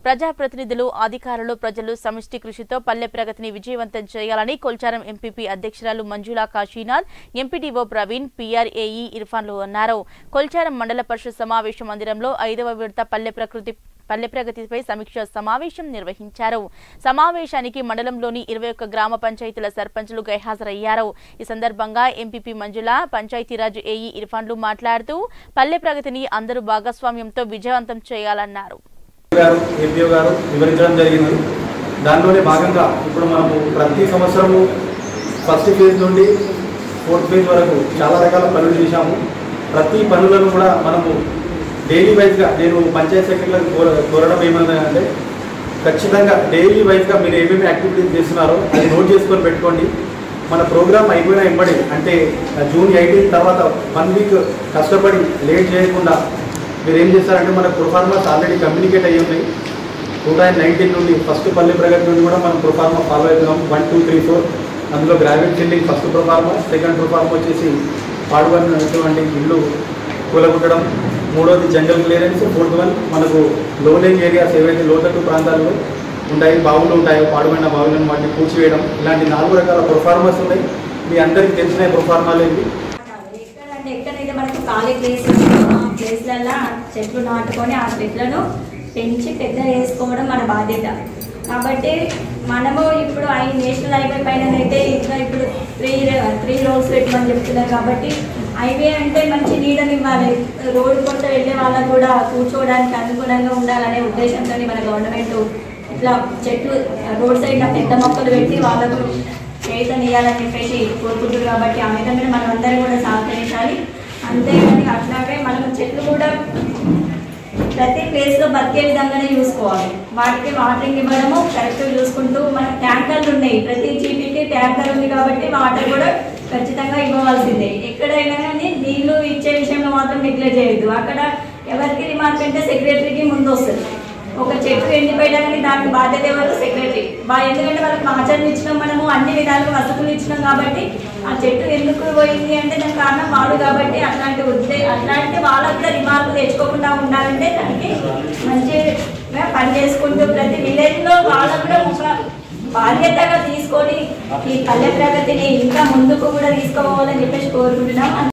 ప్రజాప్రతినిధులు అధికారులు ప్రజలు సమిష్టి కృషితో పల్లె ప్రగతిని విజయవంతం చేయాలని కొల్చారం ఎంపీపీ అధ్యక్షురాలు మంజులా కాశీనాథ్ ఎంపీడీఓ ప్రవీణ్ పీఆర్ఏఈ ఇర్ఫాన్లు అన్నారు కొల్చారం మండల పరిషత్ సమావేశ మందిరంలో ఐదవ విడత పల్లె ప్రకృతి పల్లె ప్రగతిపై సమీక్ష సమావేశం నిర్వహించారు సమావేశానికి మండలంలోని ఇరవై ఒక్క గ్రామ పంచాయతీల సర్పంచులు గైహాజరయ్యారు ఈ సందర్భంగా ఎంపీపీ మంజుల పంచాయతీరాజ్ ఏఈ ఇర్ఫాన్లు మాట్లాడుతూ పల్లె ప్రగతిని అందరూ భాగస్వామ్యంతో విజయవంతం చేయాలన్నారు గారు ఏపీఓ గారు వివరించడం జరిగింది దానిలోనే భాగంగా ఇప్పుడు మనము ప్రతి సంవత్సరము ఫస్ట్ ఫేజ్ నుండి ఫోర్త్ ఫేజ్ వరకు చాలా రకాల పనులు చేశాము ప్రతి పనులను కూడా మనము డైలీ వైజ్గా నేను పంచాయత్ సెక్రటరీలకు కోర కోరడం ఏమన్నదంటే ఖచ్చితంగా డైలీ వైజ్గా మీరు ఏమేమి యాక్టివిటీస్ చేస్తున్నారో అది నోట్ చేసుకొని పెట్టుకోండి మన ప్రోగ్రామ్ అయిపోయిన ఎంబడి అంటే జూన్ ఎయిటీన్ తర్వాత వన్ వీక్ కష్టపడి లేట్ చేయకుండా మీరు ఏం చేస్తారంటే మన ప్రొఫార్మర్స్ ఆల్రెడీ కమ్యూనికేట్ అయ్యి ఉన్నాయి టూ థౌజండ్ నైన్టీన్ నుండి ఫస్ట్ పల్లె ప్రగతి నుండి కూడా మనం ప్రొఫార్మా ఫాలో అవుతున్నాం వన్ టూ త్రీ ఫోర్ అందులో gravel filling first proforma second proforma వచ్చేసి పాడుబడినటువంటి ఇల్లు కూలగొట్టడం మూడోది జంగల్ క్లియరెన్స్ ఫోర్త్ వన్ మనకు లోలింగ్ ఏరియాస్ ఏవైతే లోతట్టు ప్రాంతాల్లో ఉంటాయి బావులు ఉంటాయో పాడుబడిన బావులను వాటిని కూర్చివేయడం ఇలాంటి నాలుగు రకాల ప్రొఫార్మర్స్ ఉన్నాయి మీ అందరికీ తెలిసిన ప్రొఫార్మాలు ఏంటి ఎక్కడంటే ఎక్కడైతే మనకు ఖాళీ ప్లేస్ ఆ ప్లేస్లల్లో చెట్లు నాటుకొని ఆ చెట్లను పెంచి పెద్ద చేసుకోవడం మన బాధ్యత కాబట్టి మనము ఇప్పుడు ఈ నేషనల్ హైవే పైన అయితే ఇంకా ఇప్పుడు త్రీ త్రీ రోడ్స్ పెట్టమని చెప్తున్నారు కాబట్టి హైవే అంటే మంచి నీడనివ్వాలి రోడ్డు కొంత వెళ్ళే వాళ్ళకు కూడా కూర్చోవడానికి అనుకూలంగా ఉండాలనే ఉద్దేశంతో మన గవర్నమెంట్ ఇట్లా చెట్లు రోడ్ సైడ్ పెద్ద మొక్కలు పెట్టి వాళ్ళకు చేతనియాలని చెప్పేసి కోరుకుంటున్నారు కాబట్టి ఆ విధంగా మనం అందరం కూడా సహకరించాలి అంతేగాని అట్లాగే మనం చెట్లు కూడా ప్రతి ప్లేస్ లో బతికే విధంగానే చూసుకోవాలి వాటికి వాటరింగ్ ఇవ్వడము కరెక్ట్ చూసుకుంటూ మన ట్యాంకర్లు ఉన్నాయి ప్రతి జీపీకి ట్యాంకర్ ఉంది కాబట్టి వాటర్ కూడా ఖచ్చితంగా ఇవ్వవలసిందే ఎక్కడైనా కానీ నీళ్లు ఇచ్చే విషయంలో మాత్రం నెగ్లెక్ట్ చేయొద్దు అక్కడ ఎవరికి రిమార్క్ అంటే సెక్రటరీకి ముందు వస్తుంది ఒక చెట్టు ఎండిపోయినా కానీ దానికి బాధ్యత ఎవరు సెక్రటరీ బా ఎందుకంటే వాళ్ళకి ఆచరణ ఇచ్చినాం మనము అన్ని విధాలుగా వసతులు ఇచ్చినాం కాబట్టి ఆ చెట్టు ఎందుకు పోయింది అంటే దానికి కారణం వాడు కాబట్టి అట్లాంటి ఉద్దే అట్లాంటి వాళ్ళకు కూడా రిమార్కులు తెచ్చుకోకుండా ఉండాలంటే దానికి మంచిగా పని చేసుకుంటూ ప్రతి విలేజ్ లో వాళ్ళకు కూడా ఒక బాధ్యతగా తీసుకొని ఈ పల్లె ప్రగతిని ఇంకా ముందుకు కూడా తీసుకోవాలని చెప్పేసి కోరుకుంటున్నాం